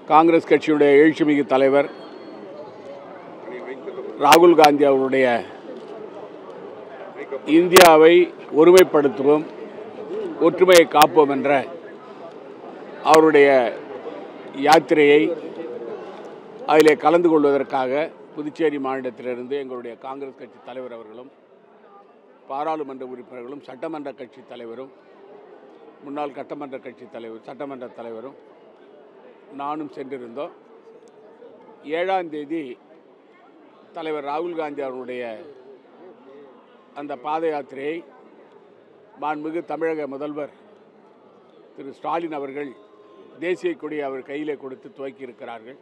காங்கிரஸ் கட்சியுடைய எழுச்சிமிகு தலைவர் ராகுல் காந்தி அவருடைய இந்தியாவை ஒருமைப்படுத்துவோம் ஒற்றுமையை காப்போம் என்ற அவருடைய யாத்திரையை அதிலே கலந்து கொள்வதற்காக புதுச்சேரி மாநிலத்திலிருந்து எங்களுடைய காங்கிரஸ் கட்சி தலைவர் அவர்களும் பாராளுமன்ற உறுப்பினர்களும் சட்டமன்ற கட்சி தலைவரும் முன்னாள் சட்டமன்ற கட்சி தலைவர் சட்டமன்ற தலைவரும் நானும் சென்றிருந்தோம் ஏழாம் தேதி தலைவர் ராகுல் காந்தி அவர்களுடைய அந்த பாத யாத்திரையை மாண்புமிகு தமிழக முதல்வர் திரு ஸ்டாலின் அவர்கள் தேசிய கொடியை அவர் கையிலே கொடுத்து துவக்கி இருக்கிறார்கள்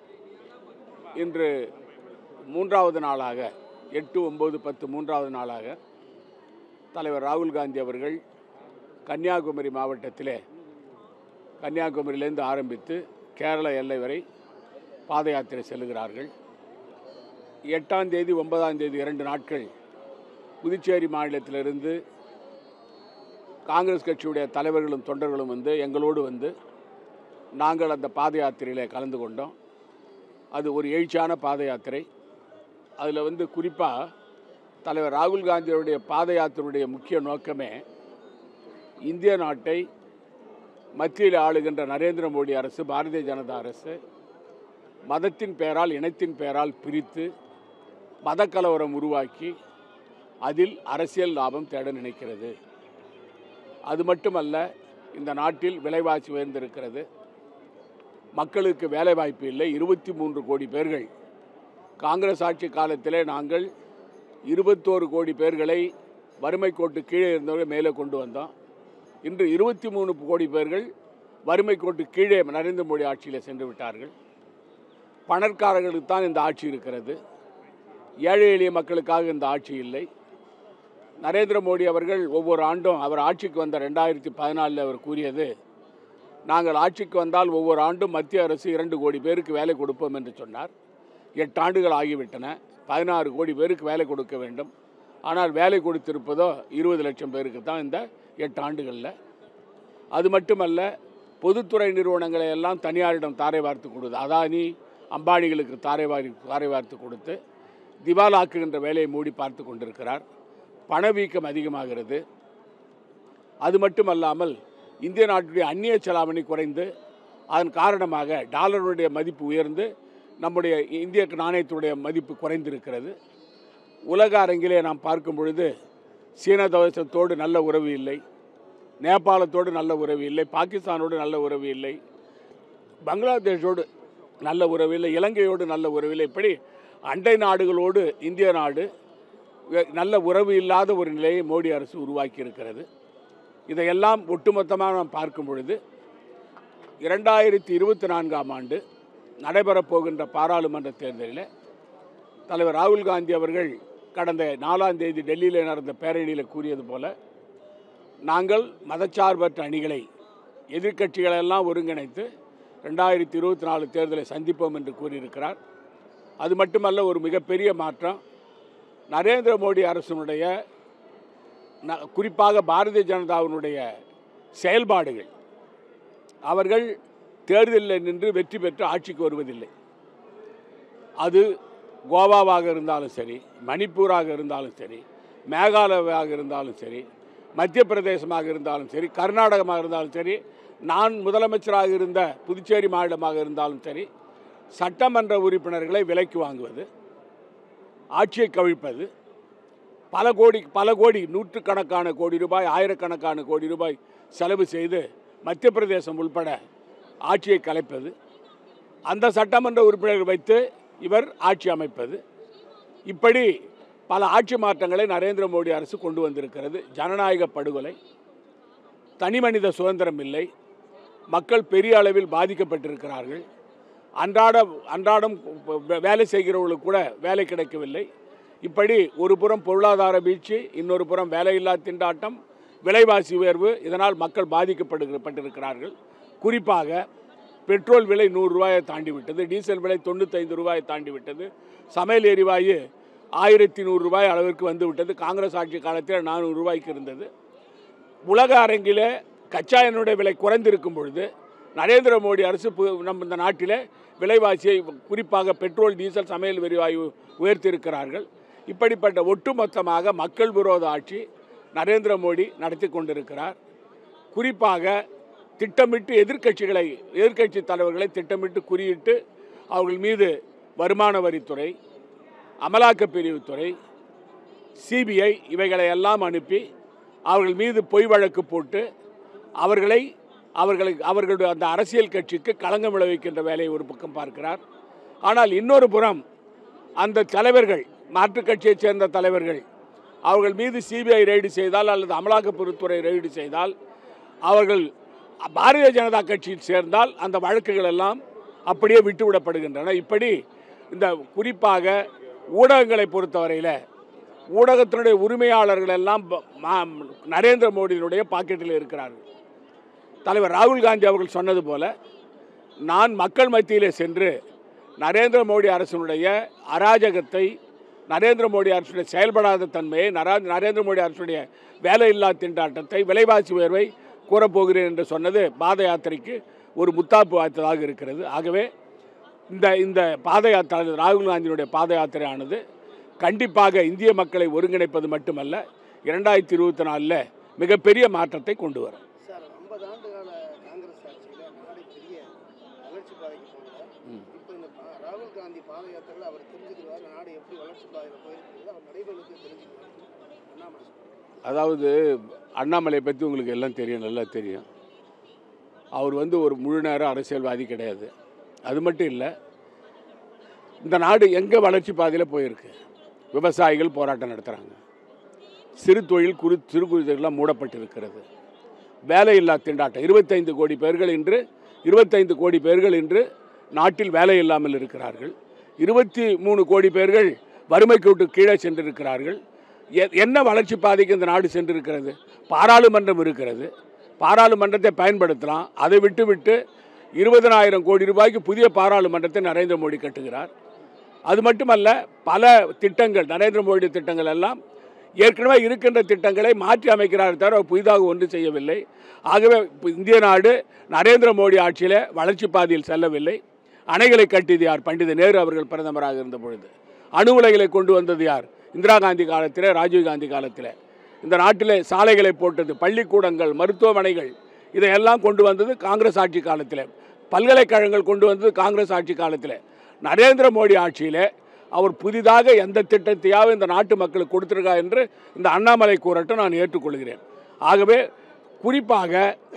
இன்று மூன்றாவது நாளாக எட்டு ஒம்பது பத்து மூன்றாவது நாளாக தலைவர் ராகுல் காந்தி அவர்கள் கன்னியாகுமரி மாவட்டத்திலே கன்னியாகுமரியிலேருந்து ஆரம்பித்து கேரள எல்லை வரை பாத யாத்திரை செல்லுகிறார்கள் எட்டாம் தேதி ஒன்பதாம் தேதி இரண்டு நாட்கள் புதுச்சேரி மாநிலத்திலிருந்து காங்கிரஸ் கட்சியுடைய தலைவர்களும் தொண்டர்களும் வந்து எங்களோடு வந்து நாங்கள் அந்த பாத யாத்திரையில் கலந்து கொண்டோம் அது ஒரு எழுச்சியான பாத யாத்திரை அதில் வந்து குறிப்பாக தலைவர் ராகுல் காந்தியுடைய பாத யாத்திரையுடைய முக்கிய நோக்கமே இந்திய நாட்டை மத்தியில் ஆளுகின்ற நரேந்திர மோடி அரசு பாரதிய ஜனதா அரசு மதத்தின் பெயரால் இனத்தின் பெயரால் பிரித்து மதக்கலவரம் உருவாக்கி அதில் அரசியல் லாபம் தேட நினைக்கிறது அது மட்டுமல்ல இந்த நாட்டில் விலைவாசி உயர்ந்திருக்கிறது மக்களுக்கு வேலை வாய்ப்பு இல்லை இருபத்தி மூன்று கோடி பேர்கள் காங்கிரஸ் ஆட்சி காலத்திலே நாங்கள் இருபத்தோரு கோடி பேர்களை வறுமை கோட்டு கீழே இருந்தவர்கள் மேலே கொண்டு வந்தோம் இன்று இருபத்தி மூணு கோடி பேர்கள் வறுமை கோட்டு கீழே நரேந்திர மோடி ஆட்சியில் சென்று விட்டார்கள் பணக்காரர்களுக்கு தான் இந்த ஆட்சி இருக்கிறது ஏழை எளிய மக்களுக்காக இந்த ஆட்சி இல்லை நரேந்திர மோடி அவர்கள் ஒவ்வொரு ஆண்டும் அவர் ஆட்சிக்கு வந்த ரெண்டாயிரத்தி பதினாலில் அவர் கூறியது நாங்கள் ஆட்சிக்கு வந்தால் ஒவ்வொரு ஆண்டும் மத்திய அரசு இரண்டு கோடி பேருக்கு வேலை கொடுப்போம் என்று சொன்னார் எட்டு ஆண்டுகள் ஆகிவிட்டன பதினாறு கோடி பேருக்கு வேலை கொடுக்க வேண்டும் ஆனால் வேலை கொடுத்திருப்பதோ இருபது லட்சம் பேருக்கு தான் இந்த எட்டு ஆண்டுகளில் அது மட்டுமல்ல பொதுத்துறை நிறுவனங்களை எல்லாம் தனியாரிடம் தாரை வார்த்து கொடுத்து அதானி அம்பானிகளுக்கு தாரை வாரி தாரை வார்த்து கொடுத்து திவாலாக்குகின்ற வேலையை மூடி பார்த்து கொண்டிருக்கிறார் பணவீக்கம் அதிகமாகிறது அது மட்டுமல்லாமல் இந்திய நாட்டுடைய அந்நிய செலாவணி குறைந்து அதன் காரணமாக டாலருடைய மதிப்பு உயர்ந்து நம்முடைய இந்திய நாணயத்துடைய மதிப்பு குறைந்திருக்கிறது உலக அரங்கிலே நாம் பார்க்கும் பொழுது சீன தேசத்தோடு நல்ல உறவு இல்லை நேபாளத்தோடு நல்ல உறவு இல்லை பாகிஸ்தானோடு நல்ல உறவு இல்லை பங்களாதேஷோடு நல்ல உறவு இல்லை இலங்கையோடு நல்ல உறவு இல்லை இப்படி அண்டை நாடுகளோடு இந்திய நாடு வெ- நல்ல உறவு இல்லாத ஒரு நிலையை மோடி அரசு உருவாக்கி இருக்கிறது இதையெல்லாம் ஒட்டுமொத்தமாக நாம் பார்க்கும் பொழுது இரண்டாயிரத்தி இருபத்தி நான்காம் ஆண்டு நடைபெறப் போகின்ற பாராளுமன்ற தேர்தலில் தலைவர் ராகுல் காந்தி அவர்கள் கடந்த நாலாம் தேதி டெல்லியில் நடந்த பேரணியில் கூறியது போல நாங்கள் மதச்சார்பற்ற அணிகளை எதிர்க்கட்சிகளெல்லாம் ஒருங்கிணைத்து ரெண்டாயிரத்தி இருபத்தி நாலு தேர்தலை சந்திப்போம் என்று கூறியிருக்கிறார் அது மட்டுமல்ல ஒரு மிகப்பெரிய மாற்றம் நரேந்திர மோடி அரசினுடைய ந- குறிப்பாக பாரதிய ஜனதாவினுடைய செயல்பாடுகள் அவர்கள் தேர்தலில் நின்று வெற்றி பெற்று ஆட்சிக்கு வருவதில்லை அது கோவாவாக இருந்தாலும் சரி மணிப்பூராக இருந்தாலும் சரி மேகாலயாவாக இருந்தாலும் சரி மத்திய பிரதேசமாக இருந்தாலும் சரி கர்நாடகமாக இருந்தாலும் சரி நான் முதலமைச்சராக இருந்த புதுச்சேரி மாநிலமாக இருந்தாலும் சரி சட்டமன்ற உறுப்பினர்களை விலைக்கு வாங்குவது ஆட்சியை கவிழ்ப்பது பல கோடி பல கோடி நூற்றுக்கணக்கான கோடி ரூபாய் ஆயிரக்கணக்கான கோடி ரூபாய் செலவு செய்து மத்திய பிரதேசம் உள்பட ஆட்சியை கலைப்பது அந்த சட்டமன்ற உறுப்பினர்கள் வைத்து இவர் ஆட்சி அமைப்பது இப்படி பல ஆட்சி மாற்றங்களை நரேந்திர மோடி அரசு கொண்டு வந்திருக்கிறது ஜனநாயக படுகொலை தனிமனித சுதந்திரம் இல்லை மக்கள் பெரிய அளவில் பாதிக்கப்பட்டிருக்கிறார்கள் அன்றாட அன்றாடம் வே- வேலை செய்கிறவர்களுக்கு கூட வேலை கிடைக்கவில்லை இப்படி ஒரு புறம் பொருளாதார வீழ்ச்சி இன்னொரு புறம் வேலையில்லா திண்டாட்டம் விலைவாசி உயர்வு இதனால் மக்கள் பாதிக்கப்பட்டிருக்கிறார்கள் குறிப்பாக பெட்ரோல் விலை நூறு ரூபாயை தாண்டி விட்டது டீசல் விலை தொண்ணூத்தைந்து ரூபாயை தாண்டி விட்டது சமையல் எரிவாயு ஆயிரத்தி நூறு ரூபாய் அளவிற்கு வந்து விட்டது காங்கிரஸ் ஆட்சி காலத்தில் நானூறு ரூபாய்க்கு இருந்தது உலக அரங்கிலே கச்சா எண்ணெயுடைய விலை குறைந்திருக்கும் பொழுது நரேந்திர மோடி அரசு பு- நம்ம இந்த நாட்டிலே விலைவாசியை குறிப்பாக பெட்ரோல் டீசல் சமையல் எரிவாயு உயர்த்தியிருக்கிறார்கள் இப்படிப்பட்ட ஒட்டுமொத்தமாக மக்கள் விரோத ஆட்சி நரேந்திர மோடி நடத்தி கொண்டிருக்கிறார் குறிப்பாக திட்டமிட்டு எதிர்க்கட்சிகளை எதிர்க்கட்சி தலைவர்களை திட்டமிட்டு குறியிட்டு அவர்கள் மீது வருமான வரித்துறை அமலாக்கப் பிரிவுத்துறை சிபிஐ இவைகளை எல்லாம் அனுப்பி அவர்கள் மீது பொய் வழக்கு போட்டு அவர்களை அவர்களுக்கு அவர்களுடைய அந்த அரசியல் கட்சிக்கு களங்கம் விளைவிக்கின்ற வேலையை ஒரு பக்கம் பார்க்கிறார் ஆனால் இன்னொரு புறம் அந்த தலைவர்கள் மாற்றுக் கட்சியைச் சேர்ந்த தலைவர்கள் அவர்கள் மீது சிபிஐ ரெய்டு செய்தால் அல்லது அமலாக்கப்புறத்துறை ரெய்டு செய்தால் அவர்கள் பாரதிய ஜனதா கட்சியில் சேர்ந்தால் அந்த வழக்குகள் எல்லாம் அப்படியே விட்டுவிடப்படுகின்றன இப்படி இந்த குறிப்பாக ஊடகங்களை பொறுத்தவரையில் ஊடகத்தினுடைய உரிமையாளர்கள் எல்லாம் ப- மா- நரேந்திர மோடியினுடைய பாக்கெட்டில் இருக்கிறார்கள் தலைவர் ராகுல் காந்தி அவர்கள் சொன்னது போல நான் மக்கள் மத்தியிலே சென்று நரேந்திர மோடி அரசினுடைய அராஜகத்தை நரேந்திர மோடி அரசுடைய செயல்படாத தன்மையை நரா நரேந்திர மோடி அரசுடைய வேலையில்லா திண்டாட்டத்தை விலைவாசி உயர்வை கூறப்போகிறேன் என்று சொன்னது பாத யாத்திரைக்கு ஒரு முத்தாப்பு வாய்த்ததாக இருக்கிறது ஆகவே இந்த இந்த பாத யாத்திரை ராகுல் காந்தியினுடைய பாத யாத்திரையானது கண்டிப்பாக இந்திய மக்களை ஒருங்கிணைப்பது மட்டுமல்ல இரண்டாயிரத்தி இருபத்தி நாலில் மிகப்பெரிய மாற்றத்தை கொண்டு வரும் சார் ஐம்பது ஆண்டு கால காங்கிரஸ் ஆட்சியில் நாடு பெரிய வளர்ச்சி பாதைக்கு போனது இப்போ இந்த பா- ராகுல் காந்தி பாத யாத்திரையில் அவர் தெரிஞ்சுக்கிறார் நாடு எப்படி வளர்ச்சி பாதையில் போயிருக்கிறது அவர் நடைபெறுக்கு தெரிஞ்சுக்கிறார் அண்ணாமலை சொல்றாரு. அதாவது அண்ணாமலை பற்றி உங்களுக்கு எல்லாம் தெரியும் நல்லா தெரியும் அவர் வந்து ஒரு முழு நேர அரசியல்வாதி கிடையாது அது மட்டும் இல்லை இந்த நாடு எங்கே வளர்ச்சி பாதையில் போயிருக்கு விவசாயிகள் போராட்டம் நடத்துகிறாங்க சிறு தொழில் குறு சிறு குறுதெல்லாம் மூடப்பட்டிருக்கிறது வேலையில்லா திண்டாட்டம் இருபத்தைந்து கோடி பேர்கள் இன்று இருபத்தைந்து கோடி பேர்கள் இன்று நாட்டில் வேலை இல்லாமல் இருக்கிறார்கள் இருபத்தி மூணு கோடி பேர்கள் வறுமைக்கு விட்டு கீழே சென்றிருக்கிறார்கள் எ- என்ன வளர்ச்சி பாதைக்கு இந்த நாடு சென்றிருக்கிறது பாராளுமன்றம் இருக்கிறது பாராளுமன்றத்தை பயன்படுத்தலாம் அதை விட்டு விட்டு இருபதனாயிரம் கோடி ரூபாய்க்கு புதிய பாராளுமன்றத்தை நரேந்திர மோடி கட்டுகிறார் அது மட்டுமல்ல பல திட்டங்கள் நரேந்திர மோடி திட்டங்கள் எல்லாம் ஏற்கனவே இருக்கின்ற திட்டங்களை மாற்றி அமைக்கிறார் தவிர அவர் புதிதாக ஒன்றும் செய்யவில்லை ஆகவே இப்ப இந்திய நாடு நரேந்திர மோடி ஆட்சியில் வளர்ச்சி பாதையில் செல்லவில்லை அணைகளை கட்டியது யார் பண்டித நேரு அவர்கள் பிரதமராக இருந்த பொழுது அணு உலைகளை கொண்டு வந்தது யார் இந்திரா காந்தி காலத்தில் ராஜீவ் காந்தி காலத்தில் இந்த நாட்டிலே சாலைகளை போட்டது பள்ளிக்கூடங்கள் மருத்துவமனைகள் இதையெல்லாம் கொண்டு வந்தது காங்கிரஸ் ஆட்சி காலத்தில் பல்கலைக்கழகங்கள் கொண்டு வந்தது காங்கிரஸ் ஆட்சி காலத்தில் நரேந்திர மோடி ஆட்சியிலே அவர் புதிதாக எந்த திட்டத்தையாவது இந்த நாட்டு மக்களுக்கு கொடுத்திருக்கா என்று இந்த அண்ணாமலை கூறட்டும் நான் ஏற்றுக்கொள்கிறேன் ஆகவே குறிப்பாக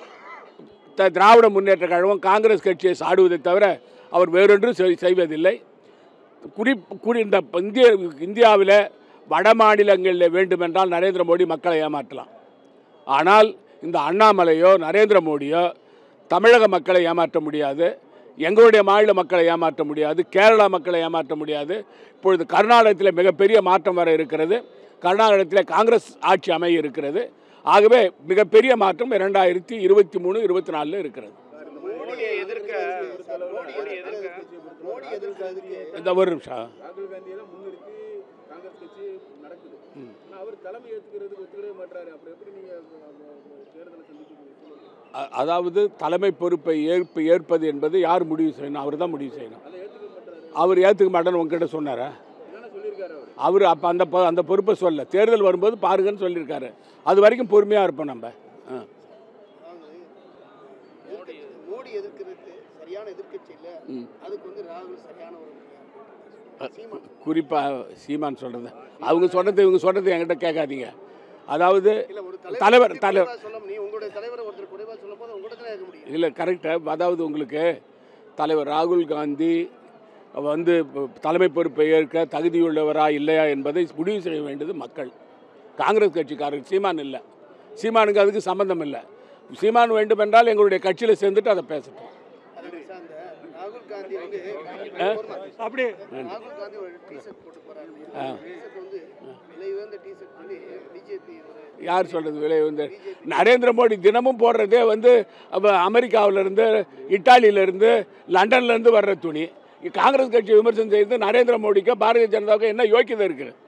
த- திராவிட முன்னேற்ற கழகம் காங்கிரஸ் கட்சியை சாடுவதை தவிர அவர் வேறொன்றும் செய்- செய்வதில்லை குறி குறி இந்த இந்திய இந்தியாவில் வட மாநிலங்களில் வேண்டுமென்றால் நரேந்திர மோடி மக்களை ஏமாற்றலாம் ஆனால் இந்த அண்ணாமலையோ நரேந்திர மோடியோ தமிழக மக்களை ஏமாற்ற முடியாது எங்களுடைய மாநில மக்களை ஏமாற்ற முடியாது கேரளா மக்களை ஏமாற்ற முடியாது இப்பொழுது கர்நாடகத்தில் மிகப்பெரிய மாற்றம் வர இருக்கிறது கர்நாடகத்தில் காங்கிரஸ் ஆட்சி அமைய இருக்கிறது ஆகவே மிகப்பெரிய மாற்றம் இரண்டாயிரத்தி இருபத்தி மூணு இருபத்தி நாலில் இருக்கிறது மோடியை எதிர்க்க மோடி எதிர்க்க மோடி எதிர்க்கிறதுக்கு இந்த ஒரு நிமிஷம் ராகுல் காந்தியெல்லாம் முன்னிறுத்தி காங்கிரஸ் கட்சி நடக்குது ஆனா அவர் தலைமை ஏத்துக்கிறதுக்கு ஒத்துக்கவே மாட்டாரு அப்புறம் எப்படி நீங்க தேர்தலை சந்திக்கிறீங்க சொல்லுங்க. அ- அதாவது தலைமை பொறுப்பை ஏற்பு ஏற்பது என்பது யார் முடிவு செய்யணும் அவர் தான் முடிவு செய்யணும் அதை ஏத்துக்க மாட்டாரு அவர் ஏற்றுக்க மாட்டேன்னு உங்ககிட்ட சொன்னாரா என்னென்ன சொல்லியிருக்காரு அவர் அவர் அப்போ அந்த பொ- அந்த பொறுப்பை சொல்ல தேர்தல் வரும்போது பாருங்கன்னு சொல்லியிருக்காரு அது வரைக்கும் பொறுமையாக இருப்போம் நம்ம ஆ. அதாவது எதிர்க்கட்சி- மோடி எதிர்க்கிறதுக்கு சரியான எதிர்க்கட்சி இல்லை ம். அதுக்கு வந்து ராகுல் சரியான ஒரு சீமான் குறிப்பாக சீமான் சொல்கிறது அவங்க சொன்னது இவங்க சொன்னது என்கிட்ட கேட்காதீங்க அதாவது இல்ல ஒரு தலைவர், பத்தி தலைவர். குறைவா சொல்ல நீ உங்களுடைய தலைவரை ஒருத்தர் குறைவா சொல்லும் போது உங்கள்கிட்ட தான் இருக்க முடியும் இல்லை கரெக்டாக அதாவது உங்களுக்கு தலைவர் ராகுல் காந்தி வந்து தலைமை பொறுப்பை ஏற்க தகுதியுள்ளவரா இல்லையா என்பதை முடிவு செய்ய வேண்டியது மக்கள் காங்கிரஸ் கட்சிக்காரர் சீமான் இல்லை சீமானுக்கு அதுக்கு சம்பந்தம் இல்லை சீமான் வேண்டுமென்றால் எங்களுடைய கட்சியில் சேர்ந்துட்டு அதை பேசட்டும் அதாவது சார், அந்த ராகுல் காந்தி வந்து அப்படியே ராகுல் காந்தி ஒரு டிஷர்ட் போட்டு போறாரு டிஷர்ட் வந்து விலை உயர்ந்த டிஷர்ட் வந்து பிஜேபி ஒரு யார் சொல்கிறது விலை வந்து நரேந்திர மோடி தினமும் போடுறதே வந்து அவ- அமெரிக்காவிலிருந்து இட்டாலியிலேருந்து லண்டன்லேருந்து வர்ற துணி காங்கிரஸ் கட்சி விமர்சனம் செய்து நரேந்திர மோடிக்கு பாரதிய ஜனதாவுக்கு என்ன யோக்கியதை இருக்குது